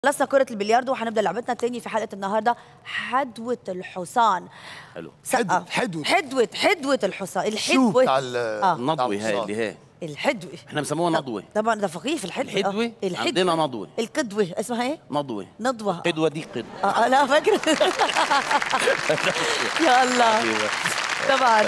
خلصنا كرة البلياردو وحنبدا لعبتنا الثانية في حلقة النهاردة حدوة الحصان حلو سقف. حدوة. حدوة حدوة الحصان شو الحدوة بتاع ال- آه. النضوة هاي الحصان. اللي هي الحدوة احنا بنسموها نضوة طبعا ده فقيه في الحدوة الحدوة؟ آه. الحدوة عندنا نضوة. القدوة اسمها ايه؟ نضوة نضوة قدوة دي قدوة آه آه، لا فاكرة يا الله أيوة. طبعا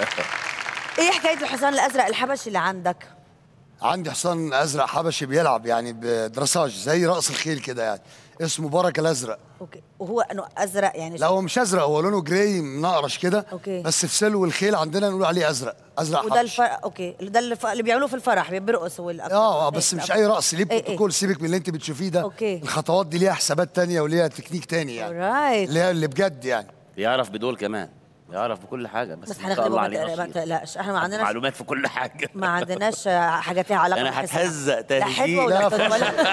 ايه حكاية الحصان الأزرق الحبشي اللي عندك؟ عندي حصان ازرق حبشي بيلعب يعني بدرساج زي رأس الخيل كده يعني اسمه بركة الازرق اوكي وهو انه أزرق يعني لا هو مش ازرق هو لونه جراي منقرش كده أوكي. بس في سلو الخيل عندنا نقول عليه ازرق ازرق وده حبشي الفرق اوكي ده الف... اللي بيعملوه في الفرح بيرقصوا والأكل. اه آه، بس إيه، مش طب. اي رقص ليه إيه، إيه. بروتوكول سيبك من اللي انت بتشوفيه ده أوكي. الخطوات دي ليها حسابات تانية وليها تكنيك تاني يعني Alright. اللي هي اللي بجد يعني بيعرف بدول كمان بيعرف بكل حاجة بس, بس ما شاء هنخدمه الله ما عليه تقلق- ما نشيط. تقلقش احنا ما عندناش معلومات في كل حاجة ما عندناش حاجات ليها علاقه أنا بالحساب. هتهزق لا تهزيق. حلوه ولا لا، حلوة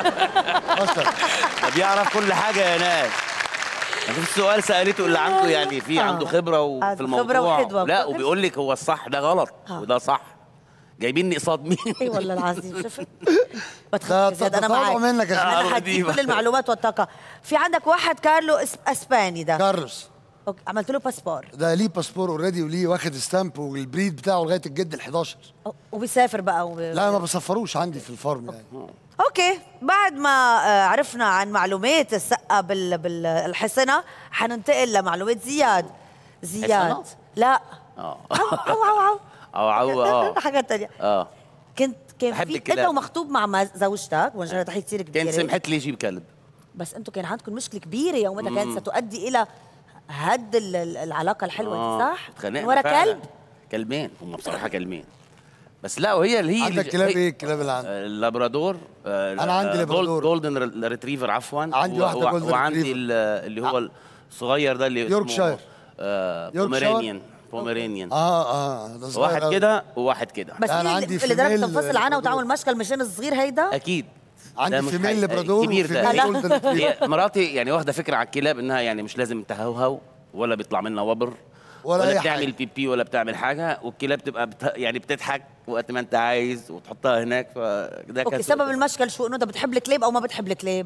ولا اصلا ده بيعرف كل حاجة يا ناس ما فيش سؤال سألته اللي عنده يعني في آه. عنده خبرة وفي عنده الموضوع خبرة وحدوة. لا وبيقول لك هو الصح ده غلط آه. وده صح جايبيني قصاد مين اي والله العظيم شفت ده بتخاف زياد انا تطلع معاك منك يا آه، انا أروح هديك ديما. كل المعلومات والطاقه في عندك واحد كارلو إس... اسباني ده كارلوس أوكي. عملت له باسبور ده ليه باسبور اوريدي وليه واخد ستامب والبريد بتاعه لغايه الجد ال 11 أو- وبيسافر بقى وب... لا ما بسفروش عندي في الفارم يعني اوكي بعد ما آه، عرفنا عن معلومات السقه بال... بالحصنه حننتقل لمعلومات زياد زياد حصنة؟ لا اه عو عو عو عو او عو اه حاجه تانية اه كنت كان بحب في انت الكلاب. ومخطوب مع مز- زوجتك وجهه تحيه كثير كان كبيره سمحت لي يجيب كلب بس انتم كان عندكم مشكله كبيره يومتها كانت ستؤدي الى هد ال- ال- العلاقه الحلوه دي صح؟ اتخانقنا ورا فعلاً. كلب كلبين هم بصراحه كلبين بس لا وهي اللي هي عندك اللي- كلاب هي- ايه الكلاب اللي عندك؟ آه، لابرادور آه، أنا عندي آه، لابرادور. جولد- جولدن ريتريفر عفوا عندي و- واحدة و- جولدن وعندي ريتريفر. ال- اللي هو الصغير ده اللي اسمه يوركشاير. آه، يوركشاير. بوميرانيان بوميرانيان اه اه ده صغير واحد أوي. كده وواحد كده بس لا، أنا هي عندي اللي لدرجه فيميل تنفصل عنها لابرادور. وتعمل مشكل مشان الصغير هيدا اكيد عندي ده مش فيميل حقيقي. لابرادور كبير ده وفيميل لا. جولدن ريتريفر. هي مراتي يعني واخده فكره على الكلاب انها يعني مش لازم تهوهو ولا بيطلع منها وبر ولا ولا أي بتعمل حاجة. بيبي ولا بتعمل حاجه والكلاب تبقى بت... يعني بتضحك وقت ما انت عايز وتحطها هناك فده اوكي كان سبب المشكل شو انه انت بتحب الكلاب او ما بتحب الكلاب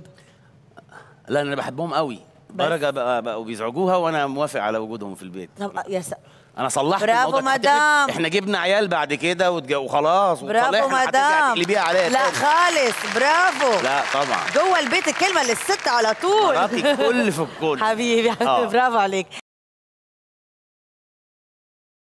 لا انا بحبهم قوي درجه بقى بقوا بيزعجوها وانا موافق على وجودهم في البيت طب يا س... انا صلحت برافو الموضوع. مدام. احنا جبنا عيال بعد كده وتج- وخلاص برافو وصالحنا هترجع مدام تقلبيها عليا لا تاني. خالص برافو لا طبعا جوه البيت الكلمه للست على طول مراتي الكل في الكل حبيبي حبيبي آه. برافو عليك